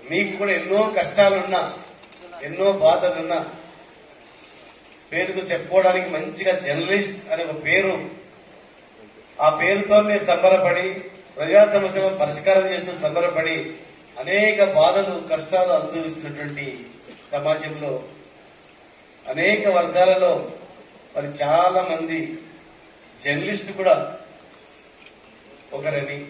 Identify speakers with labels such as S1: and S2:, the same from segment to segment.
S1: మీకు కూడా ఎన్నో కష్టాలున్నా ఎన్నో బాధలున్నా పేరుకు చెప్పుకోవడానికి మంచిగా జర్నలిస్ట్ అనే ఒక పేరు ఆ పేరుతోనే సంబరపడి ప్రజా సమస్యలను పరిష్కారం చేస్తూ సంబరపడి అనేక బాధలు కష్టాలు అనుభవిస్తున్నటువంటి సమాజంలో అనేక వర్గాలలో మరి చాలా మంది జర్నలిస్ట్ కూడా ఒకరని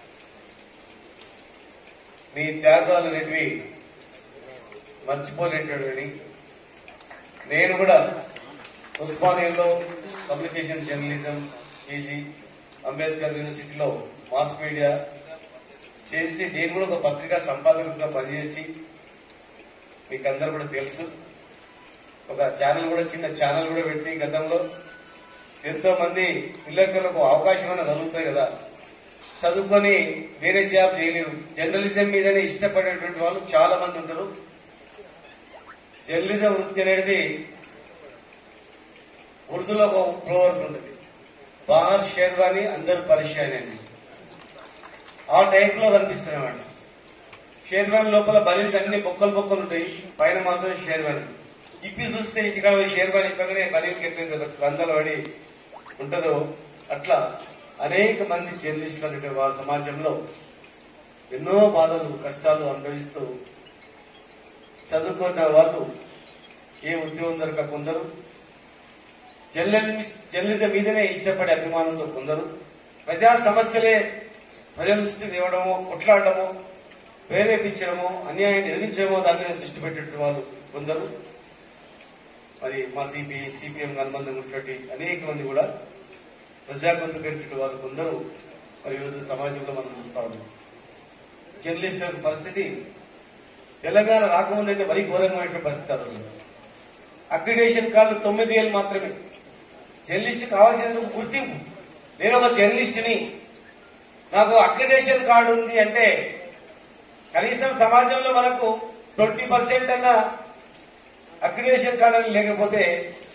S1: మీ త్యాగాలు అనేటివి మర్చిపోలేటని నేను కూడా ఉస్మానియాలో కమ్యూనికేషన్ జర్నలిజం పీజీ అంబేద్కర్ యూనివర్సిటీలో మాస్ మీడియా చేసి నేను కూడా ఒక పత్రికా సంపాదకుడిగా పనిచేసి మీకు అందరు కూడా తెలుసు ఒక ఛానల్ కూడా చిన్న ఛానల్ కూడా పెట్టి గతంలో ఎంతో మంది విలేకరులకు అవకాశం అనేది కలుగుతాయి కదా చదువుకొని వేరే జాబ్ చేయలేరు జర్నలిజం మీదనే ఇష్టపడేటువంటి వాళ్ళు చాలా మంది ఉంటారు జర్నలిజం వృత్తి అనేది ఉర్దూలో ఒక ప్రోవర్బ్ ఉంటుంది బాహర్ షేర్వాని అందరు పరిచయాన్ని అని ఆ టైప్ లో కనిపిస్తున్నామంట షేర్వాన్ లోపల బలికి అన్ని బొక్కలు బొక్కలు ఉంటాయి పైన మాత్రం షేర్వాని ఇప్పి చూస్తే ఇక్కడ షేర్వాని ఇప్పగానే బలికి ఎట్లయితే గందలు పడి ఉంటుందో అట్లా అనేక మంది జర్నలిస్టులు అనేటువంటి వారి సమాజంలో ఎన్నో బాధలు కష్టాలు అనుభవిస్తూ చదువుకున్న వాళ్ళు ఏ ఉద్యోగం దొరక కొందరు జర్నలిజం జర్నలిజం మీదనే ఇష్టపడే అభిమానంతో కొందరు ప్రజా సమస్యలే ప్రజల దృష్టి తేవడమో కొట్లాడటమో ప్రేరేపించడమో అన్యాయాన్ని ఎదిరించడమో దాని మీద దృష్టి పెట్టే వాళ్ళు కొందరు మరి మా సిపిఐ సిపిఎం అనుబంధం ఉన్నటువంటి అనేక మంది కూడా ప్రజా గొంతు పెరిగిన వారు కొందరు మరి ఈరోజు సమాజంలో మనం చూస్తా ఉన్నాం జర్నలిస్టుల యొక్క పరిస్థితి తెలంగాణ రాకముందైతే మరీ ఘోరమైనటువంటి పరిస్థితి ఆ రోజు అక్రిడేషన్ కార్డు తొమ్మిది వేలు మాత్రమే జర్నలిస్ట్ కావాల్సిన గుర్తింపు నేను ఒక జర్నలిస్ట్ని నాకు అక్రిడేషన్ కార్డు ఉంది అంటే కనీసం సమాజంలో మనకు ట్వంటీ పర్సెంట్ అన్న అక్రిడేషన్ కార్డు అని లేకపోతే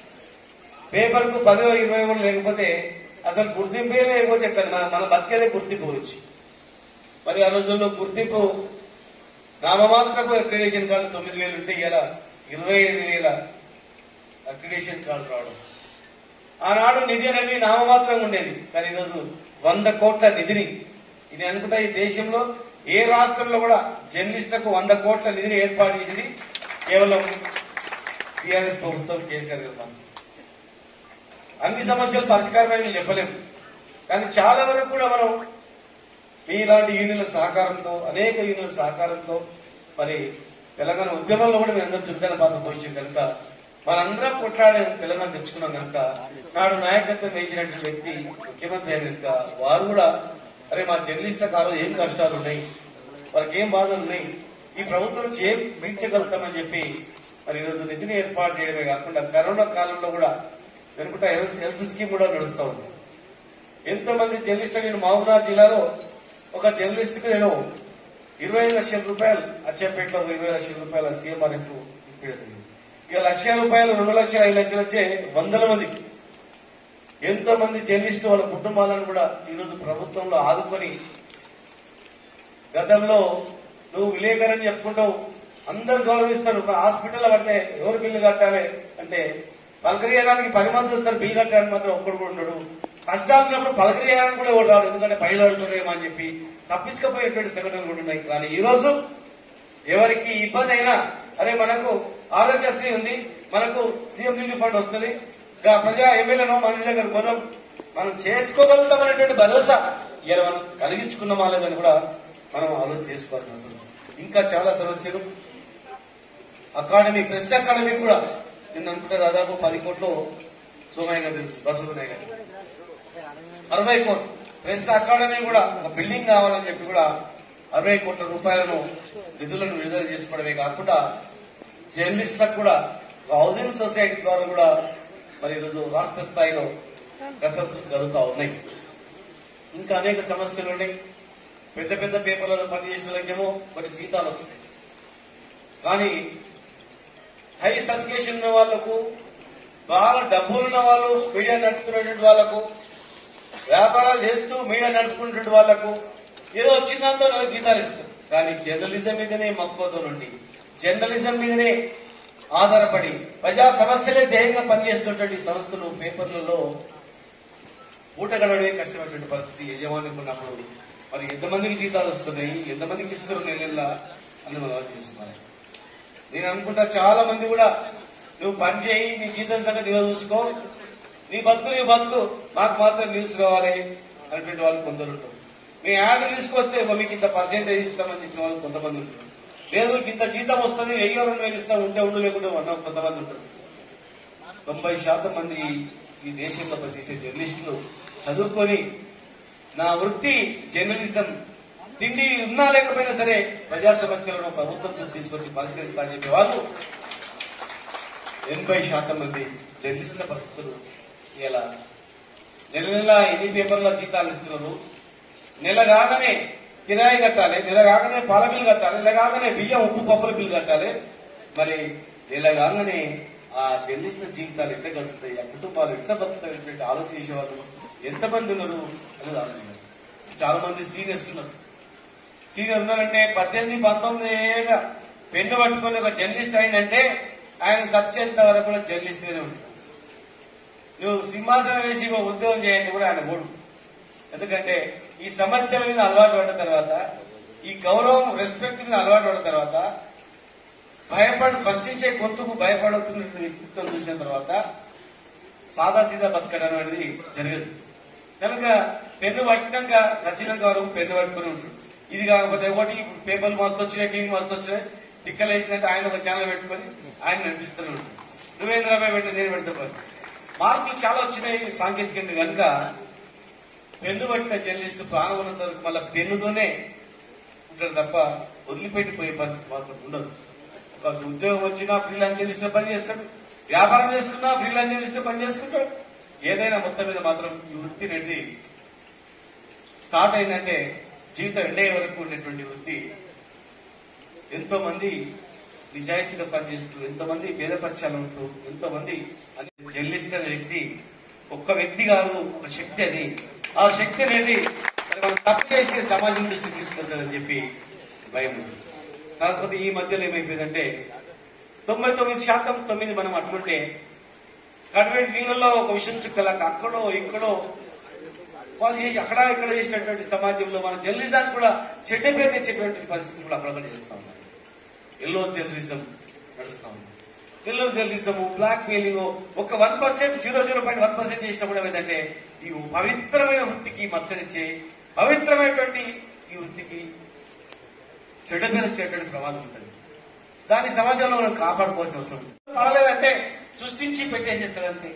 S1: పేపర్ కు పదో ఇరవై కూడా లేకపోతే అసలు గుర్తింపే లేకపోతే ఎట్లా మన మన బతికేదే గుర్తింపు గురించి మరి ఆ రోజుల్లో గుర్తింపు నామమాత్రపు అక్రిడేషన్ కార్డు తొమ్మిది వేలు ఉంటే ఇలా ఇరవై ఐదు వేల అక్రిడేషన్ కార్డు రావడం ఆనాడు నిధి అనేది నామమాత్రంగా ఉండేది కానీ ఈరోజు వంద కోట్ల నిధిని ఇది అనుకుంటా ఈ దేశంలో ఏ రాష్ట్రంలో కూడా జర్నలిస్టులకు వంద కోట్ల నిధిని ఏర్పాటు చేసింది కేవలం టీఆర్ఎస్ ప్రభుత్వం కేసీఆర్ గారు మాత్రమే. అన్ని సమస్యలు పరిష్కారమని చెప్పలేము కానీ చాలా వరకు కూడా మనం మీలాంటి యూనియన్ల సహకారంతో అనేక యూనియన్ల సహకారంతో మరి తెలంగాణ ఉద్యమంలో కూడా మేము అందరం చురుకైన పాత్ర పోషించాం కనుక మనందరం కొట్లాడే తెలంగాణ తెచ్చుకున్నాం కనుక నాడు నాయకత్వం వహించినటువంటి వ్యక్తి ముఖ్యమంత్రి అయిన కనుక వారు కూడా అరే మా జర్నలిస్టులకు ఆ రోజు ఏం కష్టాలు ఉన్నాయి వాళ్ళకి ఏం బాధలు ఉన్నాయి ఈ ప్రభుత్వం నుంచి ఏం మించగలుగుతామని చెప్పి మరి ఈరోజు నిధిని ఏర్పాటు చేయడమే కాకుండా కరోనా కాలంలో కూడా అనుకుంటా హెల్త్ హెల్త్ స్కీమ్ కూడా నడుస్తా ఉంది ఎంతో మంది జర్నలిస్టులు నేను మహబూబ్నగర్ జిల్లాలో ఒక జర్నలిస్ట్ కు నేను ఇరవై ఐదు లక్షల రూపాయలు అచ్చంపేటలో ఒక ఇరవై లక్షల రూపాయల సీఎంఆర్ఎఫ్ ఇప్పించడం ఇక లక్ష రూపాయలు రెండు లక్షల ఐదు లక్షలు వచ్చే వందల మందికి ఎంతో మంది జర్నలిస్టు వాళ్ళ కుటుంబాలను కూడా ఈరోజు ప్రభుత్వంలో ఆదుకొని గతంలో నువ్వు విలేకరని చెప్పుకుంటావు అందరు గౌరవిస్తారు మన హాస్పిటల్లో పడితే ఎవరు బిల్లు కట్టాలి అంటే పలకరియడానికి పది మంది వస్తారు బిల్లు కట్టడానికి మాత్రం ఒక్కడు కూడా ఉండడు కష్టాలున్నప్పుడు పలకరియడానికి కూడా ఎవరు రాడు ఎందుకంటే పైలు అడుగుతున్నాయేమో అని చెప్పి తప్పించుకపోయేటువంటి సంఘటనలు కూడా ఉన్నాయి కానీ ఈ రోజు ఎవరికి ఇబ్బంది అయినా అరే మనకు ఆరోగ్యశ్రీ ఉంది మనకు సీఎం రిలీఫ్ ఫండ్ వస్తుంది ఇంకా ప్రజా ఎమ్మెల్యేనో మన దగ్గర పోదాం మనం చేసుకోగలుగుతాం అనేటువంటి భరోసా ఇలా మనం కలిగించుకున్నామా లేదని కూడా మనం ఆలోచన చేసుకోవాల్సిన అవసరం ఉంది. ఇంకా చాలా సమస్యలు అకాడమీ ప్రెస్ అకాడమీ కూడా నిన్న అనుకుంటే దాదాపు పది కోట్లు సోమయ్య గారు తెలుసు బసవనాయ్ గారు అరవై కోట్లు ప్రెస్ అకాడమీ కూడా ఒక బిల్డింగ్ కావాలని చెప్పి కూడా అరవై కోట్ల రూపాయలను నిధులను విడుదల చేసుకోవడమే కాకుండా జర్నలిస్టులకు కూడా ఒక హౌసింగ్ సొసైటీ ద్వారా కూడా మరి ఈరోజు రాష్ట్ర స్థాయిలో కసరత్తులు జరుగుతూ ఉన్నాయి ఇంకా అనేక సమస్యలు ఉన్నాయి పెద్ద పెద్ద పేపర్లలో పనిచేసిన వాళ్ళకేమో కొన్ని జీతాలు వస్తాయి కానీ హై సర్క్యులేషన్ ఉన్న వాళ్లకు బాగా డబ్బులున్న వాళ్ళు మీడియా నడుపుతున్నటువంటి వాళ్లకు వ్యాపారాలు చేస్తూ మీడియా నడుపుకున్నటువంటి వాళ్లకు ఏదో వచ్చిందంతో నెలకు జీతాలు ఇస్తారు కానీ జర్నలిజం మీదనే మక్కువతో నుండి జర్నలిజం మీదనే ఆధారపడి ప్రజా సమస్యలే ధ్యేయంగా పనిచేస్తున్నటువంటి సంస్థలు పేపర్లలో ఊట గడవడమే కష్టమైనటువంటి పరిస్థితి యజమానికి ఉన్నప్పుడు మరి ఎంతమందికి జీతాలు వస్తున్నాయి ఎంతమందికి ఇస్తున్నారు నెల నెల అని మనం ఆలోచిస్తున్నారు నేను అనుకుంటా చాలా మంది కూడా నువ్వు పని చేయి నీ జీతం సంగతి నువ్వు చూసుకో నీ బతుకు నీ బతుకు మాకు మాత్రం న్యూస్ కావాలి అనేటువంటి వాళ్ళు కొందరు ఉంటారు మీ యాడ్ తీసుకొస్తే "ఓ, మీకు ఇంత పర్సెంటేజ్ ఇస్తామని చెప్పిన వాళ్ళు కొంతమంది ఉంటారు లేదు ఇంత జీతం వస్తుంది వెయ్యి రెండు వేలు ఇస్తాం ఉంటే ఉండు లేకుంటే ఉన్న కొంతమంది ఉంటారు తొంభై శాతం మంది ఈ దేశంలో పనిచేసే జర్నలిస్టులు చదువుకొని నా వృత్తి జర్నలిజం తిండి ఉన్నా లేకపోయినా సరే ప్రజా సమస్యలను ప్రభుత్వం దృష్టి తీసుకొచ్చి పరిష్కరిస్తారని చెప్పే వాళ్ళు ఎనభై శాతం మంది జర్నలిస్టుల పరిస్థితులు ఇలా నెల నెల ఎన్ని పేపర్ల జీతాలు ఇస్తున్నారు నెల కాగానే కిరాయి కట్టాలి నెల కాగానే పాల బిల్లు కట్టాలి నెల కాగానే బియ్యం ఉప్పు పప్పుల బిల్లు కట్టాలి మరి నెల కాగానే ఆ జర్నలిస్టుల జీవితాలు ఎట్లా గడుస్తాయి ఆ కుటుంబాలు ఎట్లా బతుకుతాయి అనేటువంటి ఆలోచన చేసేవాళ్ళు ఎంతమంది ఉన్నారు అనేది ఆలోచన చాలా మంది సీనియర్స్ ఉన్నారు సీనియర్ ఉన్నారంటే పద్దెనిమిది పంతొమ్మిది ఏళ్ళ పెన్ను పట్టుకొని ఒక జర్నలిస్ట్ అయిందంటే ఆయన సచ్చేంత వరకు కూడా జర్నలిస్ట్ గానే ఉంటాడు నువ్వు సింహాసనం వేసి ఒక ఉద్యోగం చేయండి కూడా ఆయన పోడు ఎందుకంటే ఈ సమస్యల మీద అలవాటు పడ్డ తర్వాత ఈ గౌరవం రెస్పెక్ట్ మీద అలవాటు పడ్డ తర్వాత భయపడు ప్రశ్నించే గొంతుకు భయపడుతున్న వ్యక్తిత్వం చూసిన తర్వాత సాదా సీదా బతకడం అనేది జరగదు కనుక పెన్ను పట్టినాక సచ్చినంత వరకు పెన్ను పట్టుకుని ఉంటాడు ఇది కాకపోతే ఒకటి ఇప్పుడు పేపర్లు మస్తు వచ్చినాయి టీవీ మస్తు వచ్చినాయి టిక్కలు వేసినట్టు ఆయన ఒక ఛానల్ పెట్టుకొని ఆయన నడిపిస్తూనే ఉంటాడు నువ్వేంద్రబాయ్ పెట్టి నేను పెడతా మార్పులు చాలా వచ్చినాయి సాంకేతికంగా కనుక పెన్ను పట్టిన జర్నలిస్ట్ ప్రాణం ఉన్నంత వరకు మళ్ళీ పెన్నుతోనే ఉంటాడు తప్ప వదిలిపెట్టిపోయే పరిస్థితి మాత్రం ఉండదు ఒక ఉద్యోగం వచ్చినా ఫ్రీలాన్స్ జర్నలిస్ట్ పని చేస్తాడు వ్యాపారం చేసుకున్నా ఫ్రీలాన్స్ జర్నలిస్ట్ పని చేసుకుంటాడు ఏదైనా మొత్తం మీద మాత్రం ఈ వృత్తి అనేది స్టార్ట్ అయిందంటే జీవితం ఎండే వరకు ఉండేటువంటి వృత్తి ఎంతో మంది నిజాయితీగా పనిచేస్తూ ఎంతో మంది పేద పక్షాలు ఉంటూ ఎంతో మంది జర్నలిస్ట్ అనే వ్యక్తి ఒక్క వ్యక్తి కాదు ఒక శక్తి అది ఆ శక్తి అనేది మరి మనం తప్పు చేస్తే సమాజం దృష్టి తీసుకెళ్తారని చెప్పి భయం ఉంది కాకపోతే ఈ మధ్యలో ఏమైపోయిందంటే తొంభై తొమ్మిది శాతం తొమ్మిది మనం అట్లుంటే కడవేటి నీళ్ళలో ఒక విషయం చుక్కలాక అక్కడో ఇక్కడో వాళ్ళు చేసి అక్కడ ఇక్కడ చేసినటువంటి సమాజంలో మన జర్నలిజానికి కూడా చెడ్డ పేరు తెచ్చేటువంటి పరిస్థితి కూడా అక్కడ చేస్తా ఉన్నారు ఎల్లో జర్నలిజం నడుస్తా ఉంది ఎల్లో జర్నలిజము బ్లాక్ మెయిలింగ్ ఒక one percent zero zero point one percent చేసినప్పుడు ఏమైందంటే ఈ పవిత్రమైన వృత్తికి మచ్చ తెచ్చే పవిత్రమైనటువంటి ఈ వృత్తికి చెడ్డ పేరు వచ్చేటువంటి ప్రమాదం ఉంటుంది దాన్ని సమాజంలో మనం కాపాడుకోవాల్సిన అవసరం ఉంది. పడలేదంటే సృష్టించి పెట్టేసేస్తారు అంతే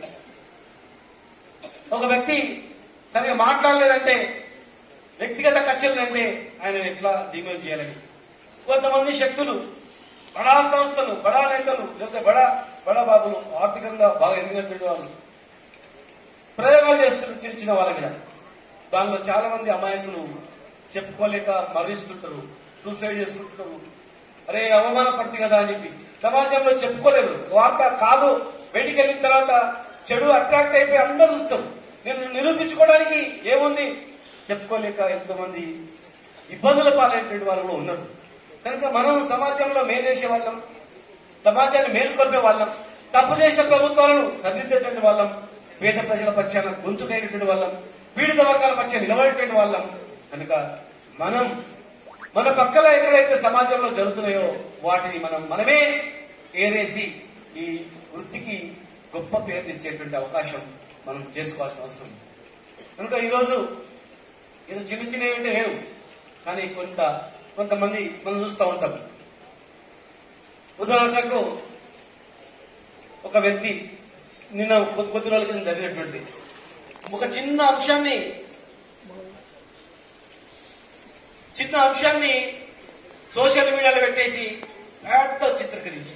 S1: ఒక వ్యక్తి సరిగా మాట్లాడలేదంటే వ్యక్తిగత కక్షలు అంటే ఆయన ఎట్లా డిమోట్ చేయాలని కొంతమంది శక్తులు బడా సంస్థలు బడా నేతలు లేకపోతే బడా బడా బాబులు ఆర్థికంగా బాగా ఎదిగినటువంటి వాళ్ళు ప్రయోగాలు చేస్తున్న చిన్న చిన్న వాళ్ళ మీద దానిలో చాలా మంది అమాయకులు చెప్పుకోలేక మరణిస్తుంటారు సూసైడ్ చేసుకుంటున్నారు అరే అవమానపడుతుంది కదా అని చెప్పి సమాజంలో చెప్పుకోలేరు వార్త కాదు బయటికి వెళ్ళిన తర్వాత చెడు అట్రాక్ట్ అయిపోయి అందరూ చూస్తారు నేను నిరూపించుకోవడానికి ఏముంది చెప్పుకోలేక ఎంతో మంది ఇబ్బందుల పాలైనటువంటి వాళ్ళు కూడా ఉన్నారు కనుక మనం సమాజంలో మేలు చేసే వాళ్ళం సమాజాన్ని మేలుకొల్పే వాళ్ళం తప్పు చేసిన ప్రభుత్వాలను సరిదిద్దేటువంటి వాళ్ళం పేద ప్రజల పక్షాన గొంతుకైనటువంటి వాళ్ళం పీడిత వర్గాల పక్షాన నిలబడేటువంటి వాళ్ళం కనుక మనం మన పక్కన ఎక్కడైతే సమాజంలో జరుగుతున్నాయో వాటిని మనం మనమే ఏరేసి ఈ వృత్తికి గొప్ప పేరు తెచ్చేటువంటి అవకాశం మనం చేసుకోవాల్సిన అవసరం ఉంది. కనుక ఈరోజు ఏదో చిన్న చిన్న ఏమిటి లేవు కానీ కొంత కొంతమంది మనం చూస్తూ ఉంటాం ఉదాహరణకు ఒక వ్యక్తి నిన్న కొద్ది కొద్ది రోజుల క్రితం జరిగినటువంటి ఒక చిన్న అంశాన్ని చిన్న అంశాన్ని సోషల్ మీడియాలో పెట్టేసి పెద్ద చిత్రీకరించి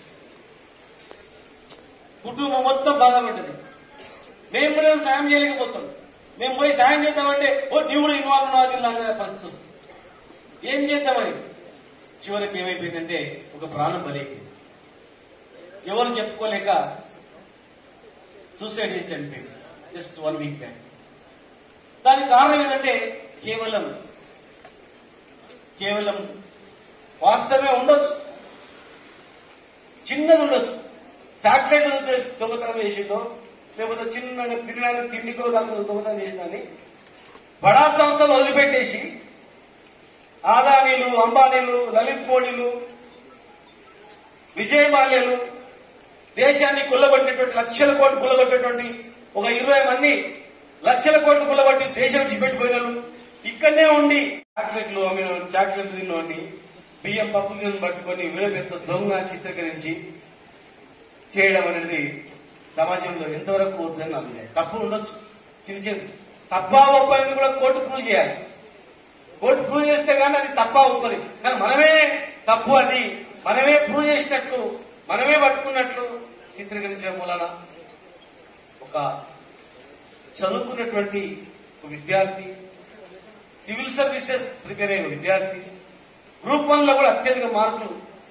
S1: కుటుంబం మొత్తం బాధపడ్డది మేము కూడా సాయం చేయలేకపోతాం మేము పోయి సాయం చేద్దామంటే ఓ నీవు కూడా ఇన్వాల్వ్ ఉన్నావు అది ఇలా అనే పరిస్థితి వస్తుంది ఏం చేద్దామని చివరికి ఏమైపోయిందంటే ఒక ప్రాణం బలైపోయింది ఎవరు చెప్పుకోలేక సూసైడ్ చేసి చనిపోయింది జస్ట్ వన్ వీక్ బ్యాక్ దానికి కారణం ఏంటంటే కేవలం కేవలం వాస్తవమే ఉండొచ్చు చిన్నది ఉండొచ్చు చాక్లెట్ దొంగతనం చేసిందో లేకపోతే చిన్నగా తినడానికి తిండికో దానికో దొంగతనం చేసిందని బడా సంస్థలు వదిలిపెట్టేసి ఆదానీలు అంబానీలు లలిత్ మోడీలు విజయ్ మాల్యలు దేశాన్ని కుల్లగొట్టినటువంటి లక్షల కోట్లు కుల్లగొట్టినటువంటి ఒక ఇరవై మంది లక్షల కోట్లు కుల్లగొట్టి దేశం నుంచి పెట్టిపోయినారు ఇక్కడనే ఉండి చాక్లెట్లు అమ్మిన చాక్లెట్లు తిన్నోడిని బియ్యం పప్పు గిన్నెలు పట్టుకొని విడపెత్త దొంగ చిత్రీకరించి చేయడం అనేది సమాజంలో ఎంతవరకు పోతుందని నాకు తెలియదు. తప్పు ఉండొచ్చు చిన్న చిన్న తప్ప ఒప్ప అనేది కూడా కోర్టు ప్రూవ్ చేయాలి కోర్టు ప్రూవ్ చేస్తే కానీ అది తప్ప ఒప్పని కానీ మనమే తప్పు అది మనమే ప్రూవ్ చేసినట్లు మనమే పట్టుకున్నట్లు చిత్రీకరించడం వలన ఒక చదువుకున్నటువంటి ఒక విద్యార్థి సివిల్ సర్వీసెస్ ప్రిపేర్ అయిన విద్యార్థి గ్రూప్ వన్ లో కూడా అత్యధిక మార్కులు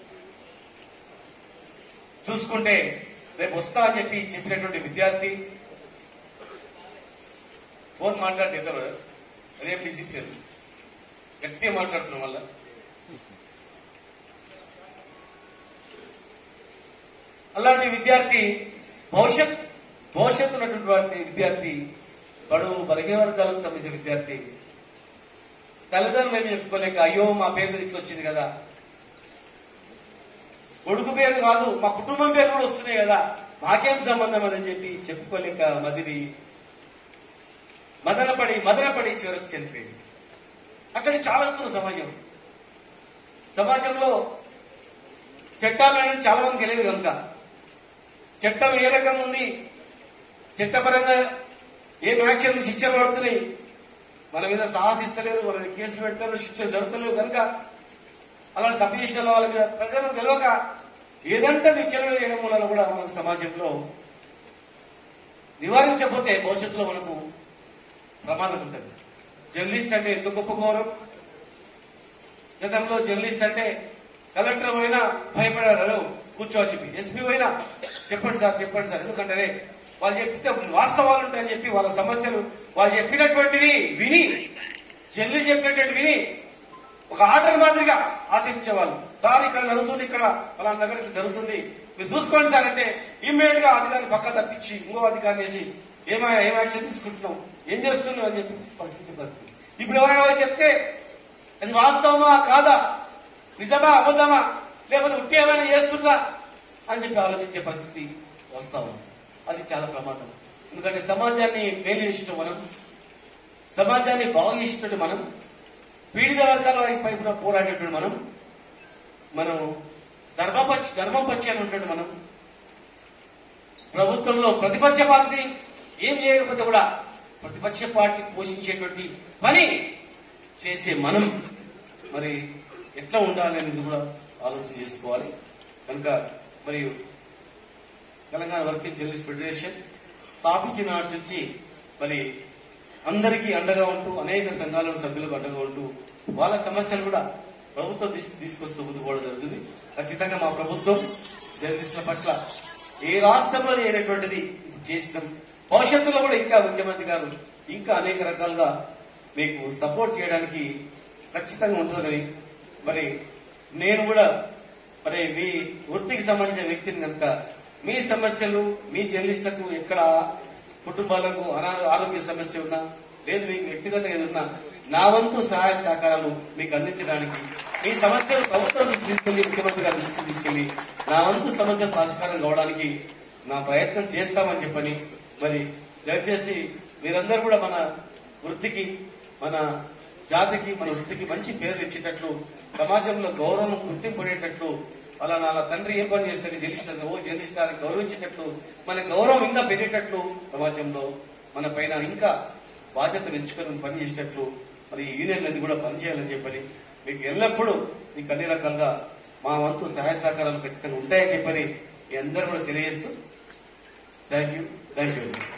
S1: చూసుకుంటే రేపు వస్తా అని చెప్పి చెప్పినటువంటి విద్యార్థి ఫోన్ మాట్లాడితే ఇద్దరు రేపు డిసిప్లిన్ గట్టిగా మాట్లాడుతున్నాం వల్ల అలాంటి విద్యార్థి భవిష్యత్ భవిష్యత్తు ఉన్నటువంటి వారి విద్యార్థి బడుగు బలహీన వర్గాలకు సంబంధించిన విద్యార్థి తల్లిదండ్రులు ఏమి చెప్పుకోలేక అయ్యో మా పేరు ఇట్లా వచ్చింది కదా కొడుకు పేరు కాదు మా కుటుంబం పేరు కూడా వస్తున్నాయి కదా మాకేం సంబంధం అని చెప్పి చెప్పుకోలేక మదిరి మదనపడి మదనపడి చివరకు చనిపోయింది అక్కడి చాలా అవుతున్న సమాజం సమాజంలో చట్టాలు అనేది చాలా మంది తెలియదు కనుక చట్టం ఏ రకంగా ఉంది చట్టపరంగా ఏం యాక్షన్ శిక్షలు పడుతున్నాయి మన మీద సాహసిస్తలేరు మన మీద కేసులు పెడతారు శిక్షలు జరుగుతలేవు కనుక అలాంటి తప్పు చేసిన వాళ్ళ మీద ప్రజలకు తెలియక ఏదంటే విచ్చలన చేయడం వలన కూడా మన సమాజంలో నివారించకపోతే భవిష్యత్తులో మనకు ప్రమాదం ఉంటుంది జర్నలిస్ట్ అంటే ఎంత గొప్ప గౌరవం గతంలో జర్నలిస్ట్ అంటే కలెక్టర్ పోయినా భయపడారు కూర్చోని చెప్పి ఎస్పీ పోయినా చెప్పండి సార్ చెప్పండి సార్ ఎందుకంటే వాళ్ళు చెప్తే వాస్తవాలు ఉంటాయని చెప్పి వాళ్ళ సమస్యలు వాళ్ళు చెప్పినటువంటివి విని జర్నలిస్ట్ చెప్పినటువంటి విని ఒక ఆర్డర్ మాదిరిగా ఆచరించేవాళ్ళు సార్ ఇక్కడ జరుగుతుంది ఇక్కడ మన దగ్గర ఇట్లా జరుగుతుంది మీరు చూసుకోండి సార్ అంటే ఇమ్మీడియట్ గా అధికారిని పక్క తప్పించి ఇంకో అధికారిని వేసి ఏమైనా ఏం యాక్షన్ తీసుకుంటున్నాం ఏం చేస్తున్నాం అని చెప్పి పరిస్థితి పరిస్థితి ఇప్పుడు ఎవరైనా వచ్చి చెప్తే అది వాస్తవమా కాదా నిజమా అబద్ధమా లేకపోతే ఉట్టి ఏమైనా చేస్తుందా అని చెప్పి ఆలోచించే పరిస్థితి వస్తాము అది చాలా ప్రమాదం ఎందుకంటే సమాజాన్ని మేలు చేసిన మనం సమాజాన్ని బాగు చేసినటువంటి మనం పీడిత వర్గాల వైపున పోరాడేటువంటి మనం మనం ధర్మపక్ష ధర్మం పక్షాన్ని ఉంటున్న మనం ప్రభుత్వంలో ప్రతిపక్ష పార్టీ ఏం చేయకపోతే కూడా ప్రతిపక్ష పార్టీ పోషించేటువంటి పని చేసే మనం మరి ఎట్లా ఉండాలి అనేది కూడా ఆలోచన చేసుకోవాలి కనుక మరియు తెలంగాణ వర్కింగ్ జర్నలిస్ట్ ఫెడరేషన్ స్థాపించిన నాటి నుంచి మరి అందరికీ అండగా ఉంటూ అనేక సంఘాల సభ్యులకు అండగా ఉంటూ వాళ్ళ సమస్యలు కూడా ప్రభుత్వం దృష్టికి తీసుకొస్తూ ముందుకోవడం జరుగుతుంది ఖచ్చితంగా మా ప్రభుత్వం జర్నలిస్టుల పట్ల ఏ రాష్ట్రంలో చేయనటువంటిది ఇప్పుడు చేసినాం భవిష్యత్తులో కూడా ఇంకా ముఖ్యమంత్రి గారు ఇంకా అనేక రకాలుగా మీకు సపోర్ట్ చేయడానికి ఖచ్చితంగా ఉంటుందని మరి నేను కూడా మరి మీ వృత్తికి సంబంధించిన వ్యక్తిని కనుక మీ సమస్యలు మీ జర్నలిస్టులకు ఎక్కడ కుటుంబాలకు అనా- ఆరోగ్య సమస్య ఉన్నా లేదు మీకు వ్యక్తిగతంగా ఏదన్నా నా వంతు సహాయ సహకారాలు మీకు అందించడానికి మీ సమస్యలు ప్రభుత్వం దృష్టికి తీసుకెళ్లి ముఖ్యమంత్రి గారి దృష్టికి తీసుకెళ్లి నా వంతు సమస్యలు పరిష్కారం కావడానికి నా ప్రయత్నం చేస్తామని చెప్పని మరి దయచేసి మీరందరూ కూడా మన వృత్తికి మన జాతికి మన వృత్తికి మంచి పేరు తెచ్చేటట్లు సమాజంలో గౌరవం గుర్తింపు పడేటట్లు అలా నా తండ్రి ఏం పని చేస్తే జర్నలిస్ట్ ఓ జర్నలిస్ట్ అని గౌరవించేటట్లు మన గౌరవం ఇంకా పెరిగేటట్లు సమాజంలో మన పైన ఇంకా బాధ్యత పెంచుకొని పని చేసేటట్లు మరి ఈ యూనియన్లన్నీ కూడా పనిచేయాలని చెప్పని మీకు ఎల్లప్పుడూ మీకు అన్ని రకాలుగా మా వంతు సహాయ సహకారాలు ఖచ్చితంగా ఉంటాయని చెప్పని మీ అందరూ కూడా తెలియజేస్తూ థ్యాంక్ యూ థ్యాంక్ యూ